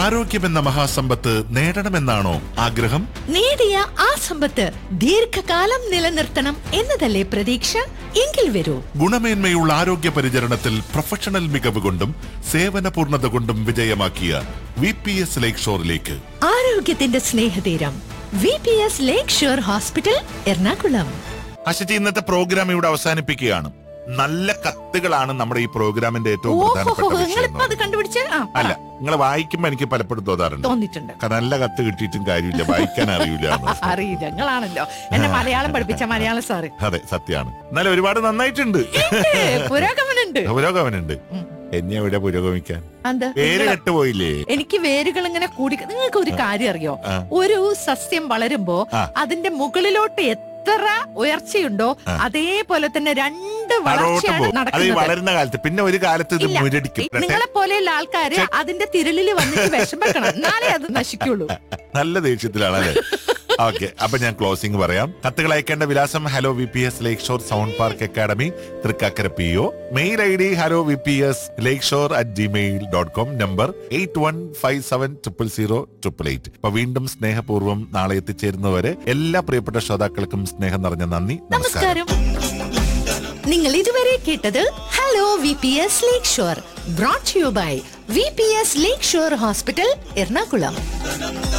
ആരോഗ്യമെന്ന മഹാസമ്പത്ത് നേടണമെന്നാണോ ആഗ്രഹം നേടിയ ആ സമ്പത്ത് ദീർഘകാലം നിലനിർത്തണം എന്നതല്ലേ പ്രതീക്ഷ എങ്കിൽ വരൂ ഗുണമേന്മയുള്ള ആരോഗ്യ പരിചരണത്തിൽ പ്രൊഫഷണൽ മികവ് കൊണ്ടും സേവന പൂർണ്ണത കൊണ്ടും വിജയമാക്കിയ വി പി എസ് ലേക്ക് ഷോറിലേക്ക് ആരോഗ്യത്തിന്റെ സ്നേഹതീരം V P S lake shore hospital Ernakulam അശിജി ഇന്നത്തെ പ്രോഗ്രാം ഇവിടെ അവസാനിപ്പിക്കുകയാണ് നല്ല കത്തുകളാണ് നമ്മുടെ ഈ പ്രോഗ്രാമിന്റെ ഏറ്റവും പ്രധാനപ്പെട്ട ഓഹോ വിഷയം നിങ്ങളിപ്പോ അത് കണ്ടുപിടിച്ച് ആ, പറ. അല്ല നിങ്ങൾ വായിക്കുമ്പോ എനിക്ക് പലപ്പോഴും തോന്നാറുണ്ട് തോന്നിയിട്ടുണ്ട് കാരണം നല്ല കത്ത് കിട്ടിയിട്ടും കാര്യമില്ല വായിക്കാൻ അറിയില്ല എന്ന്. അറിയില്ല ഞങ്ങളാണല്ലോ എന്നെ മലയാളം പഠിപ്പിച്ച മലയാളം സാറ് അതെ സത്യമാണ് എന്നാലും ഒരുപാട് നന്നായിട്ടുണ്ട് പുരോഗമനുണ്ട് പുരോഗമനുണ്ട് എന്നെ എവിടെ പുരോഗമിക്കാൻ അത് പേര് കെട്ടുപോയില്ലേ എനിക്ക് വേരുകൾ ഇങ്ങനെ കൂടി നിങ്ങൾക്ക് ഒരു കാര്യം അറിയോ ആ. ഒരു സസ്യം വളരുമ്പോ ആ. അതിന്റെ മുകളിലോട്ട് എത്ര ഉയർച്ചയുണ്ടോ അതേപോലെ തന്നെ രണ്ട് താഴോട്ട് വളർച്ചയാണ് പോകും അത് ഈ നടക്കുന്നത് വളരുന്ന കാലത്ത് പിന്നെ ഒരു കാലത്ത് ഇത് ഇല്ല മുരടിക്കും നിങ്ങളെ പോലെയുള്ള ആൾക്കാര് അതിന്റെ തിരളിൽ വന്നിട്ട് വിഷമിക്കണം എന്നാലേ അത് നശിക്കുള്ളൂ നല്ല ദേഷ്യത്തിലാണ് അല്ലേ ഓക്കെ അപ്പൊ ഞാൻ ക്ലോസിംഗ് പറയാം കത്തുകൾ അയക്കേണ്ട വിലാസം hello V P S lake shore sound park academy Thrikkakara P O mail I D hello V P S lake shore at Gmail dot com number eight one five seven triple zero triple eight അപ്പൊ വീണ്ടും സ്നേഹപൂർവ്വം നാളെ എത്തിച്ചേരുന്നവരെ എല്ലാ പ്രിയപ്പെട്ട ശ്രോതാക്കൾക്കും സ്നേഹം നിറഞ്ഞ നന്ദി നമസ്കാരം നമസ്കാരം നിങ്ങൾ ഇതുവരെ കേട്ടത് hello V P S lake shore brought you by V P S lake shore hospital Ernakulam